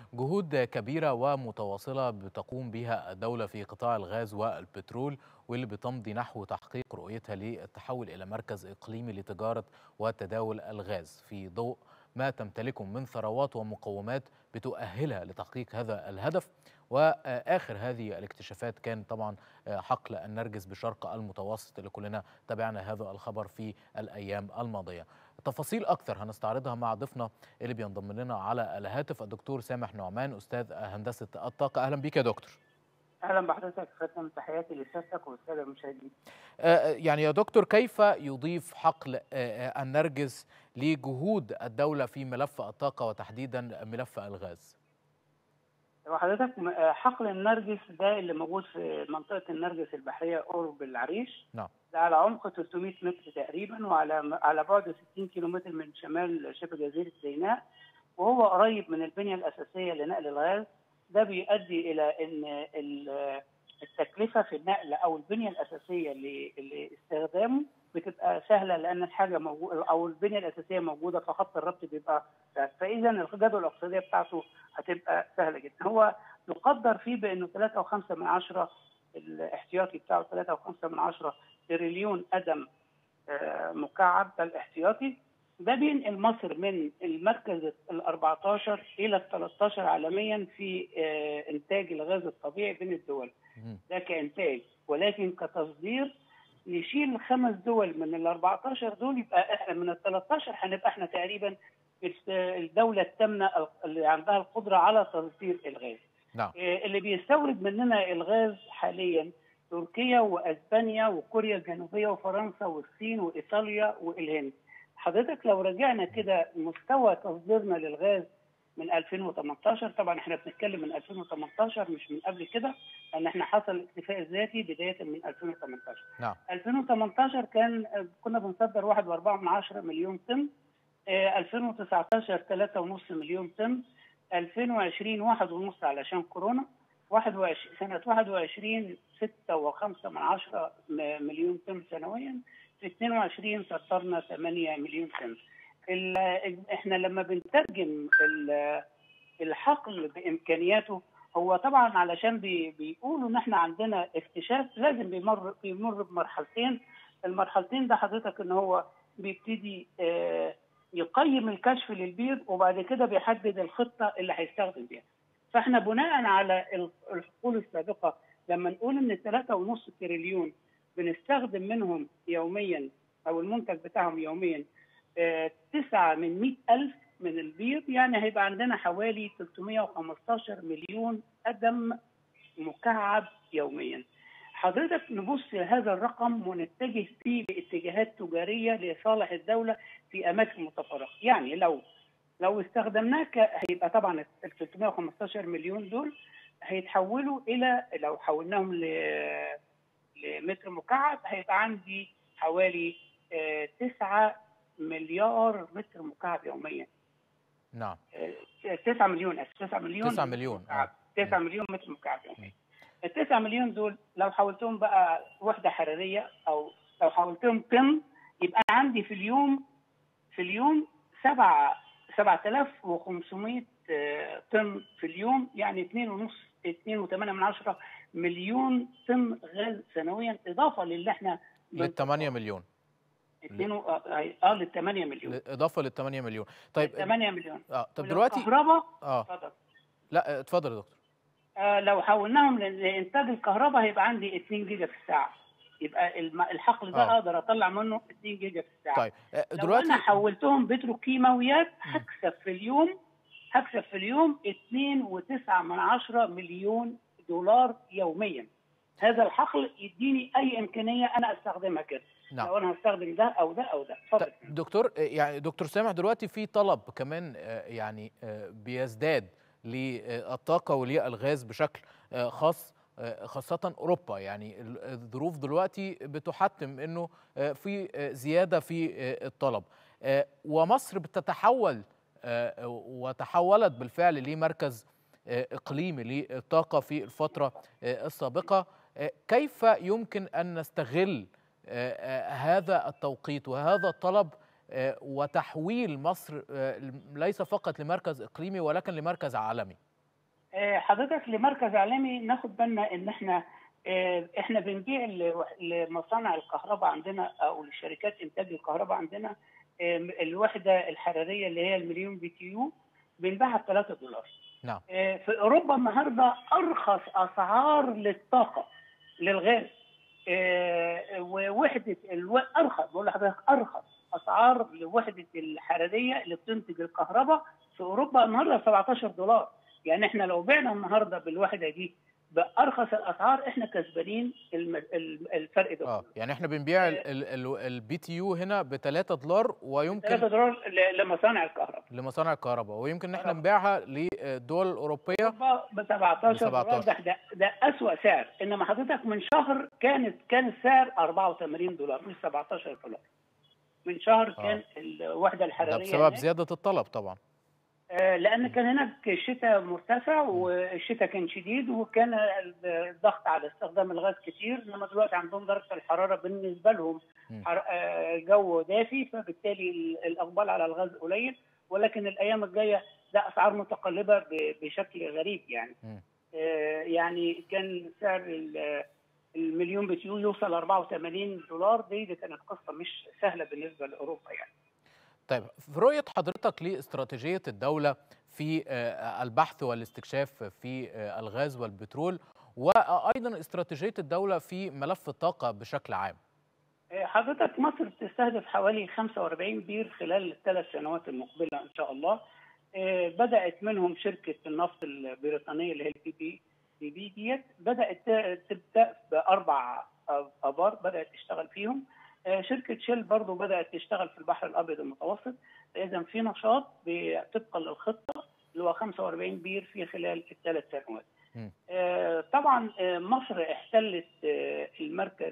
جهود كبيرة ومتواصلة بتقوم بها الدولة في قطاع الغاز والبترول واللي بتمضي نحو تحقيق رؤيتها للتحول إلى مركز إقليمي لتجارة وتداول الغاز في ضوء ما تمتلكه من ثروات ومقومات بتؤهلها لتحقيق هذا الهدف واخر هذه الاكتشافات كان طبعا حقل النرجس بشرق المتوسط اللي كلنا تابعنا هذا الخبر في الايام الماضيه. تفاصيل اكثر هنستعرضها مع ضيفنا اللي بينضم لنا على الهاتف الدكتور سامح نعمان استاذ هندسه الطاقه اهلا بك يا دكتور. اهلا بحضرتك ختم تحياتي لسيادتك والساده المشاهدين. يعني يا دكتور كيف يضيف حقل النرجس لجهود الدوله في ملف الطاقه وتحديدا ملف الغاز؟ وحضرتك حقل النرجس ده اللي موجود في منطقه النرجس البحريه قرب العريش نعم ده على عمق 300 متر تقريبا وعلى على بعد 60 كيلومتر من شمال شبه جزيره سيناء وهو قريب من البنيه الاساسيه لنقل الغاز ده بيؤدي الى ان التكلفه في النقل او البنيه الاساسيه لاستخدامه بتبقى سهله لان الحاجه موجوده او البنيه الاساسيه موجوده فخط الربط بيبقى سهل فاذا الجدول الاقتصاديه بتاعته هتبقى سهله جدا هو يقدر فيه بانه 3.5 من عشرة الاحتياطي بتاعه 3.5 من عشرة تريليون قدم مكعب ده الاحتياطي ده بينقل مصر من المركز ال 14 الى ال 13 عالميا في انتاج الغاز الطبيعي بين الدول ده كانتاج ولكن كتصدير نشيل خمس دول من ال 14 دول يبقى احنا من ال 13 هنبقى احنا تقريبا الدوله الثامنه اللي عندها القدره على تصدير الغاز. نعم. اللي بيستورد مننا الغاز حاليا تركيا واسبانيا وكوريا الجنوبيه وفرنسا والصين وايطاليا والهند. حضرتك لو رجعنا كده مستوى تصديرنا للغاز من 2018 طبعا احنا بنتكلم من 2018 مش من قبل كده لان احنا حصل الاكتفاء الذاتي بدايه من 2018 نعم 2018 كان كنا بنصدر 1.4 مليون طن 2019 3.5 مليون طن 2020 1.5 علشان كورونا 21 سنه 21 6.5 من عشرة مليون طن سنويا في 22 سطرنا 8 مليون طن احنا لما بنترجم الحقل بامكانياته هو طبعا علشان بي بيقولوا ان احنا عندنا اكتشاف لازم بيمر بيمر بمرحلتين المرحلتين ده حضرتك ان هو بيبتدي آه يقيم الكشف للبير وبعد كده بيحدد الخطه اللي هيستخدم بيها فاحنا بناء على الحقول السابقه لما نقول ان 3.5 تريليون بنستخدم منهم يوميا او المنتج بتاعهم يوميا تسعة من مئة ألف من البيض يعني هيبقى عندنا حوالي 315 مليون قدم مكعب يوميا حضرتك نبص لهذا الرقم ونتجه فيه باتجاهات تجارية لصالح الدولة في أماكن متفرقة يعني لو لو استخدمناه هيبقى طبعا ال 315 مليون دول هيتحولوا إلى لو حولناهم لمتر مكعب هيبقى عندي حوالي 9 مليار متر مكعب يوميا نعم 9 مليون 9 مليون 9 مليون 9 مليون متر مكعب يوميا ال 9 مليون دول لو حولتهم بقى وحده حراريه او لو حولتهم طن يبقى عندي في اليوم في اليوم 7 7500 طن في اليوم يعني 2 ونص 2.8 من عشرة مليون طن غاز سنويا اضافه للي احنا لل 8 مليون اتنين و... اه لل 8 مليون اضافه لل 8 مليون طيب 8 مليون اه طب دلوقتي الكهرباء اه اتفضل لا اتفضل يا دكتور آه لو حولناهم لانتاج الكهرباء هيبقى عندي 2 جيجا في الساعه يبقى الحقل ده آه. اقدر اطلع منه 2 جيجا في الساعه طيب دلوقتي دلوقتي لو انا حولتهم بتروكيماويات هكسب في اليوم هكسب في اليوم 2.9 من عشرة مليون دولار يوميا هذا الحقل يديني اي امكانيه انا استخدمها كده نعم. لو انا هستخدم ده او ده او ده اتفضل دكتور يعني دكتور سامح دلوقتي في طلب كمان يعني بيزداد للطاقه وللغاز بشكل خاص خاصة أوروبا يعني الظروف دلوقتي بتحتم أنه في زيادة في الطلب ومصر بتتحول وتحولت بالفعل لمركز إقليمي للطاقة في الفترة السابقة كيف يمكن أن نستغل هذا التوقيت وهذا الطلب وتحويل مصر ليس فقط لمركز إقليمي ولكن لمركز عالمي آه، حضرتك لمركز عالمي ناخد بالنا ان احنا آه، احنا بنبيع ل- لمصانع الكهرباء عندنا او لشركات انتاج الكهرباء عندنا آه، الوحده الحراريه اللي هي المليون بي تي يو بنبيعها ب 3 دولار نعم آه، في اوروبا النهارده ارخص اسعار للطاقه للغاز آه، ووحده الو... ارخص بقول لحضرتك ارخص اسعار لوحده الحراريه اللي بتنتج الكهرباء في اوروبا النهارده 17 دولار يعني احنا لو بعنا النهارده بالوحده دي بارخص الاسعار احنا كسبانين الم... ال- الفرق ده اه يعني احنا بنبيع البي تي يو هنا ب 3 دولار 3 ويمكن دولار ل- لمصانع الكهرباء لمصانع الكهرباء ويمكن ان احنا كهرباء. نبيعها للدول الاوروبيه اوروبا ب 17 دولار 17. ده, ده ده اسوأ سعر انما حضرتك من شهر كانت كان السعر 84 دولار مش 17 دولار من شهر آه. كان الوحده ده الحراريه بسبب هناك زياده الطلب طبعا آه، لان كان هناك الشتاء مرتفع والشتاء كان شديد وكان الضغط على استخدام الغاز كتير انما دلوقتي عندهم درجه الحراره بالنسبه لهم مم. حر- آه، الجو دافي فبالتالي ال- الاقبال على الغاز قليل ولكن الايام الجايه ده اسعار متقلبه ب- بشكل غريب يعني مم. آه، يعني كان سعر ال- المليون بتيو يوصل 84 دولار دي, دي كانت قصه مش سهله بالنسبه لاوروبا يعني طيب في رؤية حضرتك لاستراتيجية الدولة في آه، البحث والاستكشاف في آه، الغاز والبترول وأيضا استراتيجية الدولة في ملف الطاقة بشكل عام حضرتك مصر بتستهدف حوالي 45 بير خلال الثلاث سنوات المقبله ان شاء الله آه، بدات منهم شركه النفط البريطانيه اللي هي البي بي بي بي ديت بدات ت- تبدا باربع ابار بدات تشتغل فيهم آه، شركه شيل برضو بدات تشتغل في البحر الابيض المتوسط اذا في نشاط ب- طبقا للخطه اللي هو 45 بير في خلال الثلاث سنوات مم. آه، طبعا آه، مصر احتلت آه، المركز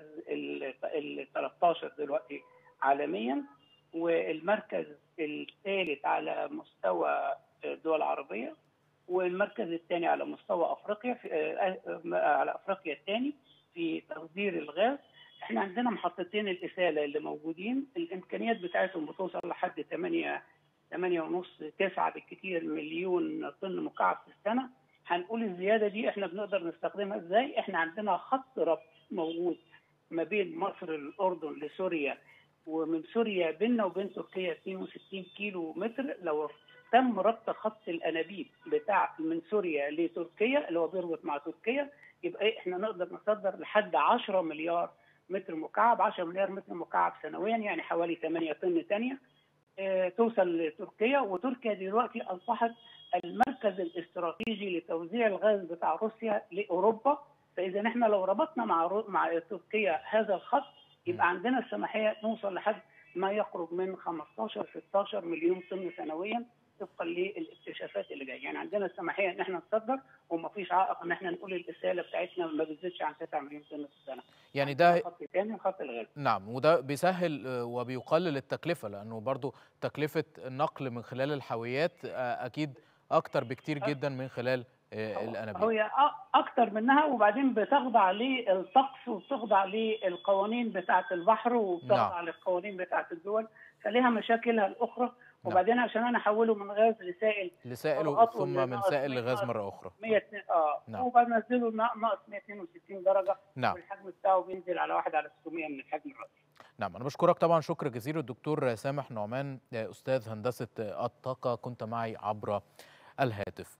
ال 13 دلوقتي عالميا والمركز الثالث على مستوى الدول العربيه والمركز الثاني على مستوى افريقيا في آه، آه، على افريقيا الثاني في تصدير الغاز احنا عندنا محطتين الاساله اللي موجودين الامكانيات بتاعتهم بتوصل لحد 8 8 ونص 9 بالكثير مليون طن مكعب في السنه هنقول الزياده دي احنا بنقدر نستخدمها ازاي؟ احنا عندنا خط ربط موجود ما بين مصر الاردن لسوريا ومن سوريا بيننا وبين تركيا 62 كيلو متر لو تم ربط خط الانابيب بتاع من سوريا لتركيا اللي هو بيربط مع تركيا يبقى إيه؟ احنا نقدر نصدر لحد 10 مليار متر مكعب 10 مليار متر مكعب سنويا يعني حوالي 8 طن ثانيه اه توصل لتركيا وتركيا دلوقتي اصبحت المركز الاستراتيجي لتوزيع الغاز بتاع روسيا لاوروبا فاذا احنا لو ربطنا مع رو... مع تركيا هذا الخط يبقى عندنا السماحيه نوصل لحد ما يقرب من 15 16 مليون طن سنويا طبقا للاكتشافات اللي جايه يعني عندنا السماحيه ان احنا نصدر وما فيش عائق ان احنا نقول الاساله بتاعتنا ما بتزيدش عن 9 مليون طن في السنه يعني ده خط ثاني خط الغاز نعم وده بيسهل آه، وبيقلل التكلفة لأنه برضو تكلفة النقل من خلال الحاويات آه، أكيد أكتر بكتير جدا من خلال آه، الأنابيب هي أ- اكتر منها وبعدين بتخضع للطقس وبتخضع للقوانين بتاعه البحر وبتخضع نعم. للقوانين بتاعه الدول فليها مشاكلها الاخرى وبعدين عشان انا احوله من غاز لسائل لسائل أضغطه ثم من لناقص سائل مية لغاز ناقص مرة أخرى 100 اه نعم. وبنزله نا- ناقص 162 درجه نعم والحجم بتاعه بينزل على 1 على 600 من الحجم الرئيسي نعم أنا بشكرك طبعا شكر جزيل الدكتور سامح نعمان آه، أستاذ هندسة آه، الطاقة كنت معي عبر الهاتف